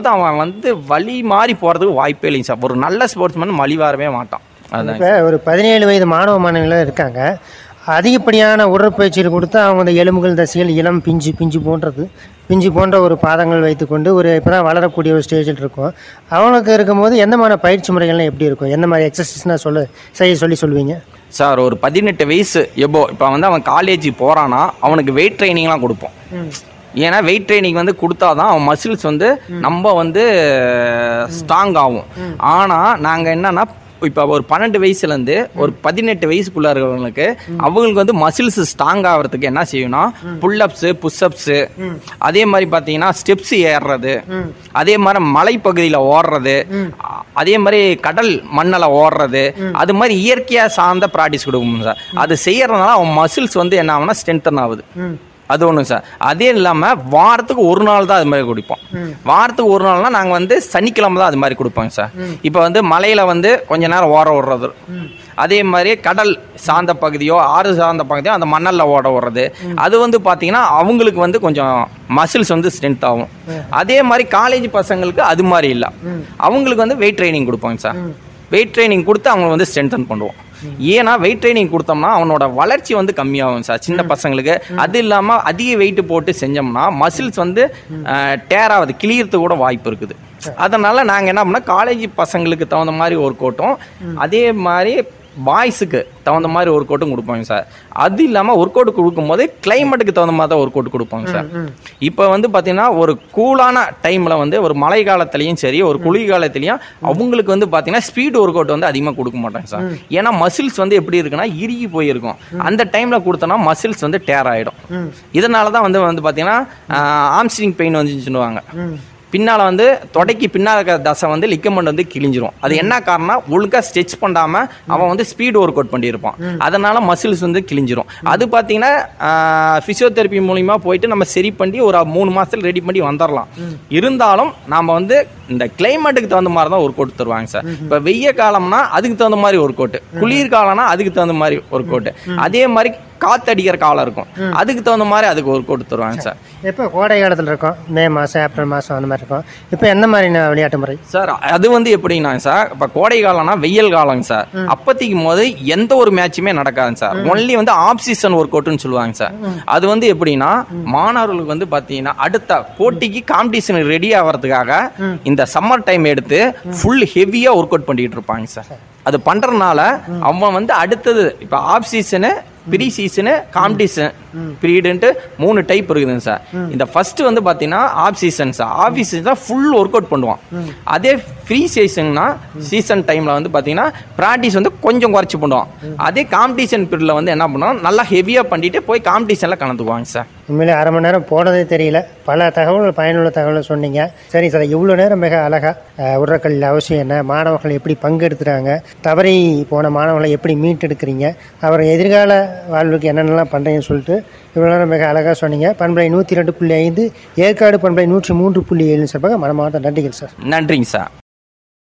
தான் அவன் வந்து வழி மாறி போகிறதுக்கு வாய்ப்பே இல்லைங்க சார் ஒரு நல்ல ஸ்போர்ட்ஸ்மேன் வழி வரவே மாட்டான் அதான் இப்போ ஒரு பதினேழு வயது மாணவ மாணவிகள் இருக்காங்க அதிகப்படியான உடற்பயிற்சிகள் கொடுத்து அவங்க இந்த எலும்புகள் தசைகள் இளம் பிஞ்சு பிஞ்சு போன்றது பிஞ்சு போன்ற ஒரு பாதங்கள் வைத்துக்கொண்டு ஒரு இப்போ தான் வளரக்கூடிய ஒரு ஸ்டேஜில் இருக்கும் அவங்களுக்கு இருக்கும்போது எந்த மாதிரி பயிற்சி முறைகள்லாம் எப்படி இருக்கும் எந்த மாதிரி எக்ஸசைஸ்னால் சொல்ல செய்ய சொல்லி சொல்லுவீங்க சார் ஒரு பதினெட்டு வயசு எபோ இப்போ வந்து அவன் காலேஜ் போகிறான்னா அவனுக்கு வெயிட் ட்ரைனிங்லாம் கொடுப்போம் ஏன்னா வெயிட் ட்ரைனிங் வந்து கொடுத்தாதான் அவன் மசில்ஸ் வந்து நம்ம வந்து ஸ்ட்ராங் ஆகும் ஆனால் நாங்கள் என்னன்னா இப்போ ஒரு பன்னெண்டு வயசுலேருந்து ஒரு பதினெட்டு வயசுக்குள்ள இருக்கிறவங்களுக்கு அவங்களுக்கு வந்து மசில்ஸ் ஸ்ட்ராங் ஆகிறதுக்கு என்ன செய்யணும்னா புல்லப்ஸு புஷ்அப்ஸு அதே மாதிரி பார்த்தீங்கன்னா ஸ்டெப்ஸ் ஏறுறது அதே மாதிரி மலைப்பகுதியில் ஓடுறது அ- அதே மாதிரி கடல் மண்ணில் ஓடுறது அது மாதிரி இயற்கையாக சார்ந்த ப்ராக்டிஸ் கொடுக்கணும் சார் அது செய்யறதுனால அவன் மசில்ஸ் வந்து என்ன ஆகுனா ஸ்ட்ரென்தன் ஆகுது அது ஒன்று சார் அதே இல்லாமல் வாரத்துக்கு ஒரு நாள் தான் அது மாதிரி கொடுப்போம் வாரத்துக்கு ஒரு நாள்னா நாங்கள் வந்து சனிக்கிழமை தான் அது மாதிரி கொடுப்போங்க சார் இப்போ வந்து மலையில் வந்து கொஞ்ச நேரம் ஓட விடுறது அதே மாதிரி கடல் சார்ந்த பகுதியோ ஆறு சார்ந்த பகுதியோ அந்த மணலில் ஓட விடுறது அது வந்து பார்த்தீங்கன்னா அவங்களுக்கு வந்து கொஞ்சம் மசில்ஸ் வந்து ஸ்ட்ரென்த் ஆகும் அதே மாதிரி காலேஜ் பசங்களுக்கு அது மாதிரி இல்லை அவங்களுக்கு வந்து வெயிட் ட்ரைனிங் கொடுப்போங்க சார் வெயிட் ட்ரைனிங் கொடுத்து அவங்க வந்து ஸ்ட்ரென்தன் பண்ணுவோம் ஏன்னா வெயிட் ட்ரைனிங் கொடுத்தோம்னா அவனோட வளர்ச்சி வந்து கம்மியாகும் சார் சின்ன பசங்களுக்கு அது இல்லாமல் அதிக வெயிட் போட்டு செஞ்சோம்னா மசில்ஸ் வந்து டேர் ஆகுது கிளியறதுக்கு கூட வாய்ப்பு இருக்குது அதனால நாங்கள் என்ன பண்ணோம் காலேஜ் பசங்களுக்கு தகுந்த மாதிரி ஒர்க் அவுட்டும் அதே மாதிரி பாய்ஸுக்கு தகுந்த மாதிரி ஒர்க் அவுட்டும் கொடுப்பாங்க சார் அது இல்லாமல் ஒர்க் அவுட் கொடுக்கும்போது கிளைமேட்டுக்கு தகுந்த மாதிரி தான் ஒர்க் அவுட் கொடுப்பாங்க சார் இப்போ வந்து பார்த்தீங்கன்னா ஒரு கூலான டைமில் வந்து ஒரு மழை காலத்துலேயும் சரி ஒரு குளிர் காலத்துலேயும் அவங்களுக்கு வந்து பார்த்தீங்கன்னா ஸ்பீட் ஒர்க் அவுட் வந்து அதிகமாக கொடுக்க மாட்டாங்க சார் ஏன்னா மசில்ஸ் வந்து எப்படி இருக்குன்னா இறுகி போயிருக்கும் அந்த டைமில் கொடுத்தோன்னா மசில்ஸ் வந்து டேர் ஆகிடும் இதனால தான் வந்து வந்து பார்த்தீங்கன்னா ஆம்ஸ்ட்ரிங் பெயின் வந்துன்னு சொல்லுவாங்க பின்னால் வந்து தொடைக்கு பின்னால் இருக்கிற தசை வந்து லிக்கமெண்ட் வந்து கிழிஞ்சிரும் அது என்ன காரணம் ஒழுங்கா ஸ்ட்ரெச் பண்ணாமல் அவன் வந்து ஸ்பீடு ஒர்க் அவுட் பண்ணியிருப்பான் அதனால மசில்ஸ் வந்து கிழிஞ்சிரும் அது பார்த்தீங்கன்னா ஃபிசியோதெரப்பி மூலிமா போயிட்டு நம்ம சரி பண்ணி ஒரு மூணு மாசத்துல ரெடி பண்ணி வந்துடலாம் இருந்தாலும் நாம் வந்து இந்த கிளைமேட்டுக்கு தகுந்த மாதிரி தான் ஒர்க் அவுட் தருவாங்க சார் இப்போ வெய்ய காலம்னா அதுக்கு தகுந்த மாதிரி ஒர்க் அவுட் குளிர் காலம்னா அதுக்கு தகுந்த மாதிரி ஒர்க் அவுட் அதே மாதிரி காத்தடிக்கிற காலம் இருக்கும் அதுக்கு தகுந்த மாதிரி அதுக்கு ஒர்க் அவுட் தருவாங்க சார் எப்போ கோடை காலத்தில் இருக்கும் மே மாதம் ஏப்ரல் மாதம் அந்த மாதிரி இருக்கும் இப்போ எந்த மாதிரி விளையாட்டு முறை சார் அது வந்து எப்படின்னா சார் இப்போ கோடை காலம்னா வெயில் காலங்க சார் அப்பத்திக்கும் போது எந்த ஒரு மேட்சுமே நடக்காதுங்க சார் ஒன்லி வந்து ஆஃப் சீசன் ஒர்க் அவுட்னு சொல்லுவாங்க சார் அது வந்து எப்படின்னா மாணவர்களுக்கு வந்து பார்த்தீங்கன்னா அடுத்த போட்டிக்கு காம்படிஷன் ரெடி ஆகிறதுக்காக இந்த சம்மர் டைம் எடுத்து ஃபுல் ஹெவியாக ஒர்க் அவுட் பண்ணிட்டு இருப்பாங்க சார் அது பண்றதுனால அவன் வந்து அடுத்தது இப்போ off season pre season competition பீரியடுன்ட்டு மூணு டைப் இருக்குதுங்க சார் இந்த ஃபர்ஸ்ட் வந்து பார்த்தீங்கன்னா off season sir off season தான் ஃபுல் ஒர்க் அவுட் பண்ணுவான் அதே ஃப்ரீ சீசன்னா சீசன் டைமில் வந்து பார்த்தீங்கன்னா ப்ராக்டிஸ் வந்து கொஞ்சம் குறைச்சி பண்ணுவான் அதே காம்படிஷன் பீரியடில் வந்து என்ன பண்ணுவான் நல்லா ஹெவியாக பண்ணிட்டு போய் காம்படிஷனில் கலந்துக்குவாங்க சார் உண்மையிலே அரை மணி நேரம் போனதே தெரியல பல தகவல்கள் பயனுள்ள தகவல் சொன்னீங்க சரி சார் இவ்வளோ நேரம் மிக அழகாக உடற்கல்வியில் அவசியம் என்ன மாணவர்கள் எப்படி பங்கெடுத்துறாங்க தவறி போன மாணவர்களை எப்படி மீட்டெடுக்கிறீங்க அவர் எதிர்கால வாழ்வுக்கு என்னென்னலாம் பண்ணுறீங்கன்னு சொல்லிட்டு இவ்வளோ நேரம் மிக அழகாக சொன்னீங்க பண்பலை நூற்றி ரெண்டு புள்ளி ஐந்து ஏற்காடு பண்பலை நூற்றி மூன்று புள்ளி ஏழு சார்பாக மனமார்ந்த நன்றிகள் சார் நன்றிங்க சார்